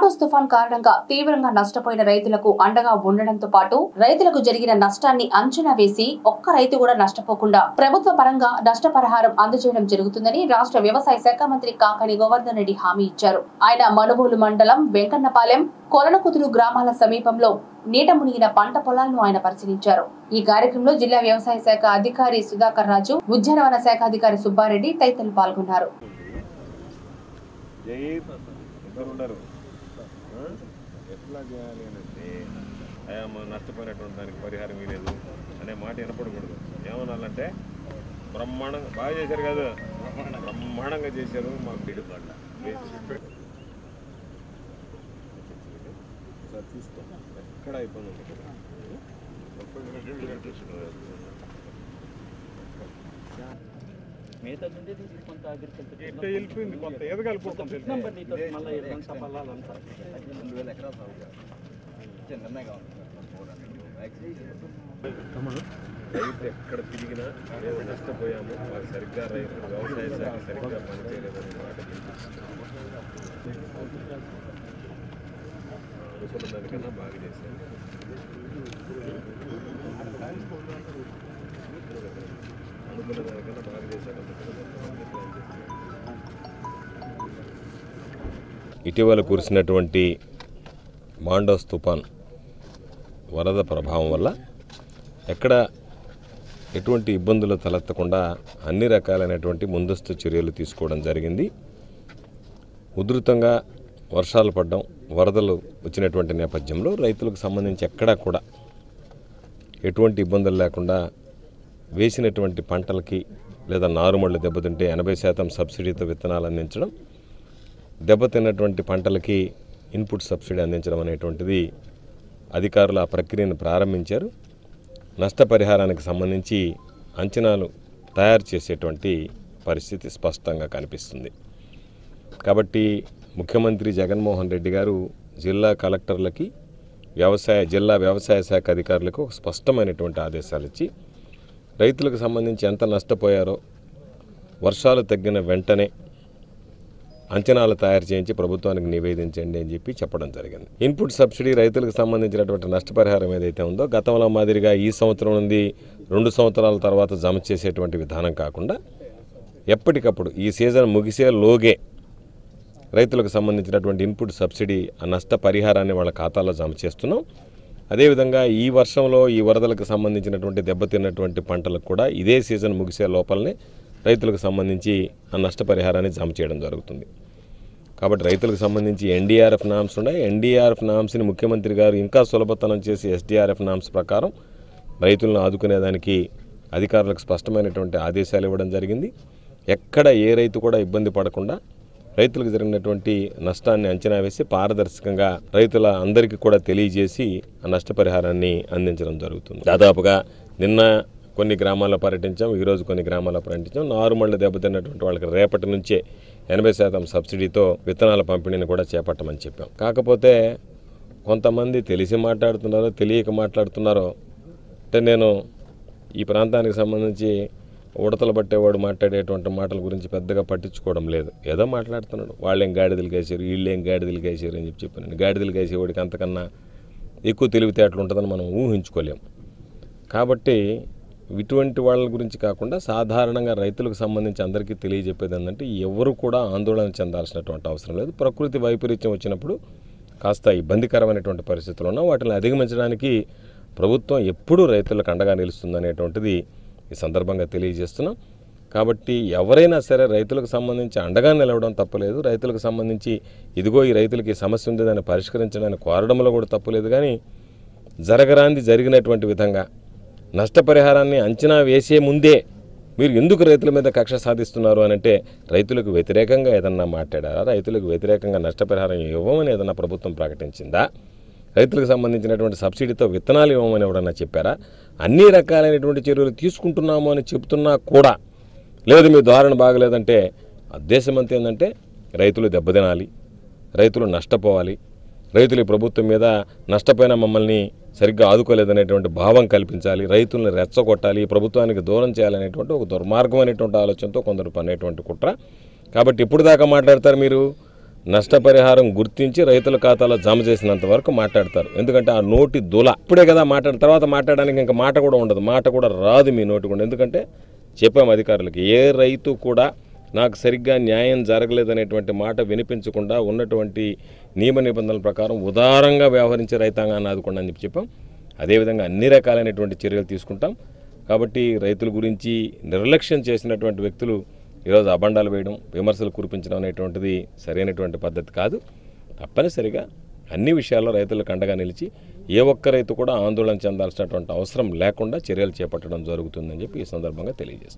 Mandous తుఫాన్ కారణంగా తీవ్రంగా నష్టపోయిన రైతులకు అండగా ఉండడంతో పాటు రైతులకు జరిగిన నష్టాన్ని అంచనా వేసి ఒక్క రైతు కూడా నష్టపోకుండా ప్రభుత్వ పరంగా నష్టపరిహారం అందజేయడం జరుగుతుందని రాష్ట్ర వ్యవసాయ శాఖ మంత్రి కాకని గోవర్ధన్ రెడ్డి హామీ ఇచ్చారు ఆయన మనుబోలు మండలం వెంకన్నపాలెం కొలనకుతురు గ్రామాల సమీపంలో నీట మునిగిన పంట పొలాలను ఆయన పరిశీలించారు ఈ కార్యక్రమంలో జిల్లా వ్యవసాయ శాఖ అధికారి సుధాకర్ రాజు ఉద్యానవన శాఖ అధికారి సుబ్బారెడ్డి తదితరులు పాల్గొన్నారు జై ఇద్దరు ఉండరు ఆ? ఎట్లా చేయాలి అని అంటే అయ్యా మనం నష్టపోయినటువంటి దానికి పరిహారం ఇవ్వలేదు అనే మాట వినపడకూడదు ఏమనాలంటే బ్రహ్మాండంగా బాగా చేశారు కదా బ్రహ్మాండంగా చేశారు మాకు వీడు పడ్డ ఒకసారి చూస్తాం ఎక్కడ ఇబ్బంది ఉంది మిగతా నుండి ఇది కొంత అగ్రికల్చర్ ఇట్లా వెళ్ళిపోయింది కొంత ఎదగలిపోతుంది నెంబర్ నీతో మళ్ళీ ఇదంతా పల్లాలంతా రెండు వేల ఎకరాలు సాగు చేయాలి నిర్ణయంగా ఉంది రైతు ఎక్కడ తిరిగినా మేము నష్టపోయాము మాకు సరిగ్గా రైతు వ్యవసాయ శాఖ సరిగ్గా పనిచేయలేదనే మాట అనుకున్న దానికన్నా బాగా చేశాను అనుకున్న దానికన్నా బాగా చేశాను ఇటీవల కురిసినటువంటి మాండోస్ తుఫాన్ వరద ప్రభావం వల్ల ఎక్కడ ఎటువంటి ఇబ్బందులు తలెత్తకుండా అన్ని రకాలైనటువంటి ముందస్తు చర్యలు తీసుకోవడం జరిగింది ఉధృతంగా వర్షాలు పడడం వరదలు వచ్చినటువంటి నేపథ్యంలో రైతులకు సంబంధించి ఎక్కడా కూడా ఎటువంటి ఇబ్బందులు లేకుండా వేసినటువంటి పంటలకి లేదా నారుమళ్ళు దెబ్బతింటే ఎనభై శాతం సబ్సిడీతో విత్తనాలు అందించడం దెబ్బతిన్నటువంటి పంటలకి ఇన్పుట్ సబ్సిడీ అందించడం అనేటువంటిది అధికారులు ఆ ప్రక్రియను ప్రారంభించారు నష్టపరిహారానికి సంబంధించి అంచనాలు తయారు చేసేటువంటి పరిస్థితి స్పష్టంగా కనిపిస్తుంది కాబట్టి ముఖ్యమంత్రి జగన్మోహన్ రెడ్డి గారు జిల్లా కలెక్టర్లకి వ్యవసాయ జిల్లా వ్యవసాయ శాఖ అధికారులకు ఒక స్పష్టమైనటువంటి ఆదేశాలు ఇచ్చి రైతులకు సంబంధించి ఎంత నష్టపోయారో వర్షాలు తగ్గిన వెంటనే అంచనాలు తయారు చేయించి ప్రభుత్వానికి నివేదించండి అని చెప్పి చెప్పడం జరిగింది ఇన్పుట్ సబ్సిడీ రైతులకు సంబంధించినటువంటి నష్టపరిహారం ఏదైతే ఉందో గతంలో మాదిరిగా ఈ సంవత్సరం నుండి రెండు సంవత్సరాల తర్వాత జమ చేసేటువంటి విధానం కాకుండా ఎప్పటికప్పుడు ఈ సీజన్ ముగిసే లోగే రైతులకు సంబంధించినటువంటి ఇన్పుట్ సబ్సిడీ ఆ నష్ట పరిహారాన్ని వాళ్ళ ఖాతాలో జమ చేస్తున్నాం అదేవిధంగా ఈ వర్షంలో ఈ వరదలకు సంబంధించినటువంటి దెబ్బతిన్నటువంటి పంటలకు కూడా ఇదే సీజన్ ముగిసే లోపలనే రైతులకు సంబంధించి ఆ నష్టపరిహారాన్ని జమ చేయడం జరుగుతుంది కాబట్టి రైతులకు సంబంధించి ఎన్డీఆర్ఎఫ్ నామ్స్ ఉన్నాయి ఎన్డీఆర్ఎఫ్ నామ్స్ని ముఖ్యమంత్రి గారు ఇంకా సులభతరం చేసి ఎస్డీఆర్ఎఫ్ నామ్స్ ప్రకారం రైతులను ఆదుకునేదానికి అధికారులకు స్పష్టమైనటువంటి ఆదేశాలు ఇవ్వడం జరిగింది ఎక్కడ ఏ రైతు కూడా ఇబ్బంది పడకుండా రైతులకు జరిగినటువంటి నష్టాన్ని అంచనా వేసి పారదర్శకంగా రైతుల అందరికీ కూడా తెలియజేసి ఆ నష్టపరిహారాన్ని అందించడం జరుగుతుంది దాదాపుగా నిన్న కొన్ని గ్రామాల్లో పర్యటించాం ఈరోజు కొన్ని గ్రామాల్లో పర్యటించాం నారుమళ్ళ దెబ్బతిన్నటువంటి వాళ్ళకి రేపటి నుంచే ఎనభై శాతం సబ్సిడీతో విత్తనాల పంపిణీని కూడా చేపట్టమని చెప్పాం కాకపోతే కొంతమంది తెలిసి మాట్లాడుతున్నారో తెలియక మాట్లాడుతున్నారో అంటే నేను ఈ ప్రాంతానికి సంబంధించి ఉడతలు పట్టేవాడు మాట్లాడేటువంటి మాటల గురించి పెద్దగా పట్టించుకోవడం లేదు ఏదో మాట్లాడుతున్నాడు వాళ్ళేం గాడిదలు కాసారు వీళ్ళేం గాడిదలు కాసారు అని చెప్పి చెప్పాను గాడిదలు కాసేవాడికి అంతకన్నా ఎక్కువ తెలివితేటలు ఉంటుందని మనం ఊహించుకోలేం కాబట్టి ఇటువంటి వాళ్ళ గురించి కాకుండా సాధారణంగా రైతులకు సంబంధించి అందరికీ తెలియజెప్పేది ఏంటంటే ఎవరు కూడా ఆందోళన చెందాల్సినటువంటి అవసరం లేదు ప్రకృతి వైపరీత్యం వచ్చినప్పుడు కాస్త ఇబ్బందికరమైనటువంటి పరిస్థితులు ఉన్నా వాటిని అధిగమించడానికి ప్రభుత్వం ఎప్పుడూ రైతులకు అండగా నిలుస్తుందనేటువంటిది ఈ సందర్భంగా తెలియజేస్తున్నాం కాబట్టి ఎవరైనా సరే రైతులకు సంబంధించి అండగా నిలవడం తప్పులేదు రైతులకు సంబంధించి ఇదిగో ఈ రైతులకి ఈ సమస్య ఉంది దాన్ని పరిష్కరించడానికి కోరడంలో కూడా తప్పులేదు కానీ జరగరాంది జరిగినటువంటి విధంగా నష్టపరిహారాన్ని అంచనా వేసే ముందే మీరు ఎందుకు రైతుల మీద కక్ష సాధిస్తున్నారు అని అంటే రైతులకు వ్యతిరేకంగా ఏదన్నా మాట్లాడారా రైతులకు వ్యతిరేకంగా నష్టపరిహారం ఇవ్వమని ఏదన్నా ప్రభుత్వం ప్రకటించిందా రైతులకు సంబంధించినటువంటి సబ్సిడీతో విత్తనాలు ఇవ్వమని ఎవడన్నా చెప్పారా అన్ని రకాలైనటువంటి చర్యలు తీసుకుంటున్నాము అని చెప్తున్నా కూడా లేదు మీ ధోరణి బాగలేదంటే ఉద్దేశం అంతా ఏంటంటే రైతులు దెబ్బతినాలి రైతులు నష్టపోవాలి రైతులు ఈ ప్రభుత్వం మీద నష్టపోయిన మమ్మల్ని సరిగ్గా ఆదుకోలేదనేటువంటి భావం కల్పించాలి రైతుల్ని రెచ్చగొట్టాలి ఈ ప్రభుత్వానికి దూరం చేయాలనేటువంటి ఒక దుర్మార్గమైనటువంటి ఆలోచనతో కొందరు పనేటువంటి కుట్ర కాబట్టి ఇప్పుడు దాకా మాట్లాడతారు మీరు నష్టపరిహారం గుర్తించి రైతుల ఖాతాలో జమ చేసినంత వరకు మాట్లాడతారు ఎందుకంటే ఆ నోటి దుల ఇప్పుడే కదా మాట్లాడిన తర్వాత మాట్లాడడానికి ఇంకా మాట కూడా ఉండదు మాట కూడా రాదు మీ నోటి కూడా ఎందుకంటే చెప్పాము అధికారులకి ఏ రైతు కూడా నాకు సరిగ్గా న్యాయం జరగలేదనేటువంటి మాట వినిపించకుండా ఉన్నటువంటి నియమ నిబంధనల ప్రకారం ఉదారంగా వ్యవహరించే రైతాంగాన్ని ఆదుకోండి అని చెప్పి చెప్పాం అదేవిధంగా అన్ని రకాలైనటువంటి చర్యలు తీసుకుంటాం కాబట్టి రైతుల గురించి నిర్లక్ష్యం చేసినటువంటి వ్యక్తులు ఈరోజు అబండాలు వేయడం విమర్శలు కురిపించడం అనేటువంటిది సరైనటువంటి పద్ధతి కాదు తప్పనిసరిగా అన్ని విషయాల్లో రైతులకు అండగా నిలిచి ఏ ఒక్క రైతు కూడా ఆందోళన చెందాల్సినటువంటి అవసరం లేకుండా చర్యలు చేపట్టడం జరుగుతుందని చెప్పి ఈ సందర్భంగా తెలియజేస్తాం